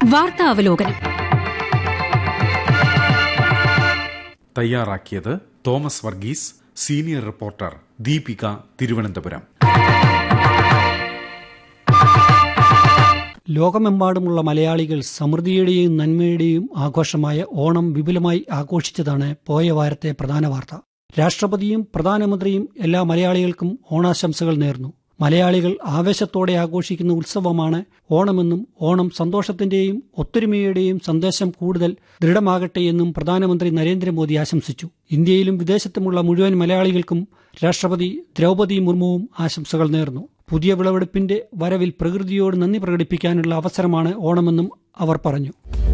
വാർത്താ അവലോകനം തയ്യാറാക്കിയത് Thomas Varghese senior reporter Deepika Thiruvananthapuram ലോകമെമ്പാടുമുള്ള മലയാളികൾ സമൃദ്ധിയുടെയും നന്മയുടെയും ആഘോഷമായ ഓണം വിപുലമായി ആഘോഷിച്ചതാണ് പോയ വാരത്തെ പ്രധാന വാർത്ത രാഷ്ട്രപതിയും പ്രധാനമന്ത്രിയും എല്ലാ മലയാളികൾക്കും ഓണാശംസകൾ നേർന്നു മലയാളികൾ ആവേശത്തോടെ ആഘോഷിക്കുന്ന ഉത്സവമാണ് ഓണമെന്നും ഓണം സന്തോഷത്തിന്റെയും ഒത്തൊരുമയുടെയും സന്ദേശം കൂടുതൽ ദൃഢമാകട്ടെ എന്നും പ്രധാനമന്ത്രി നരേന്ദ്രമോദി ആശംസിച്ചു ഇന്ത്യയിലും വിദേശത്തുമുള്ള മുഴുവൻ മലയാളികൾക്കും രാഷ്ട്രപതി ദ്രൗപദി മുർമുവും ആശംസകൾ നേർന്നു പുതിയ വിളവെടുപ്പിന്റെ വരവിൽ പ്രകൃതിയോട് നന്ദി പ്രകടിപ്പിക്കാനുള്ള അവസരമാണ് ഓണമെന്നും അവർ പറഞ്ഞു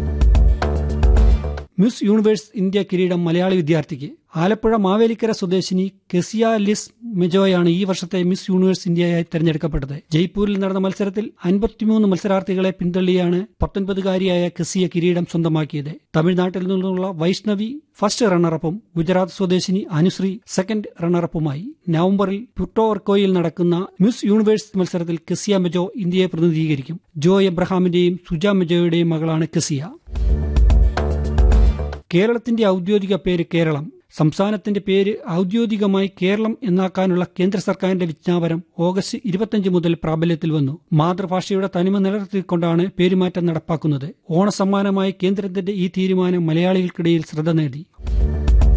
മിസ് യൂണിവേഴ്സ് ഇന്ത്യ കിരീടം മലയാളി വിദ്യാർത്ഥിക്ക് ആലപ്പുഴ മാവേലിക്കര സ്വദേശിനി കെസിയ ലിസ് മെജോയാണ് ഈ വർഷത്തെ മിസ് യൂണിവേഴ്സ് ഇന്ത്യയായി തെരഞ്ഞെടുക്കപ്പെട്ടത് ജയ്പൂരിൽ നടന്ന മത്സരത്തിൽ അൻപത്തിമൂന്ന് മത്സരാർത്ഥികളെ പിന്തള്ളിയാണ് പത്തൊൻപതുകാരിയായ കെസിയ കിരീടം സ്വന്തമാക്കിയത് തമിഴ്നാട്ടിൽ നിന്നുള്ള വൈഷ്ണവി ഫസ്റ്റ് റണ്ണറപ്പും ഗുജറാത്ത് സ്വദേശിനി അനുശ്രീ സെക്കൻഡ് റണ്ണറപ്പുമായി നവംബറിൽ പുട്ടോർക്കോയിൽ നടക്കുന്ന മിസ് യൂണിവേഴ്സ് മത്സരത്തിൽ കെസിയ മെജോ ഇന്ത്യയെ പ്രതിനിധീകരിക്കും ജോ എബ്രഹാമിന്റെയും സുജ മെജോയുടെയും മകളാണ് കെസിയ കേരളത്തിന്റെ ഔദ്യോഗിക പേര് കേരളം സംസ്ഥാനത്തിന്റെ പേര് ഔദ്യോഗികമായി കേരളം എന്നാക്കാനുള്ള കേന്ദ്ര സർക്കാരിന്റെ വിജ്ഞാപനം ഓഗസ്റ്റ് ഇരുപത്തിയഞ്ച് മുതൽ പ്രാബല്യത്തിൽ വന്നു മാതൃഭാഷയുടെ തനിമ നിലനിർത്തിക്കൊണ്ടാണ് പേരുമാറ്റം നടപ്പാക്കുന്നത് ഓണസമ്മാനമായി കേന്ദ്രത്തിന്റെ ഈ തീരുമാനം മലയാളികൾക്കിടയിൽ ശ്രദ്ധ നേടി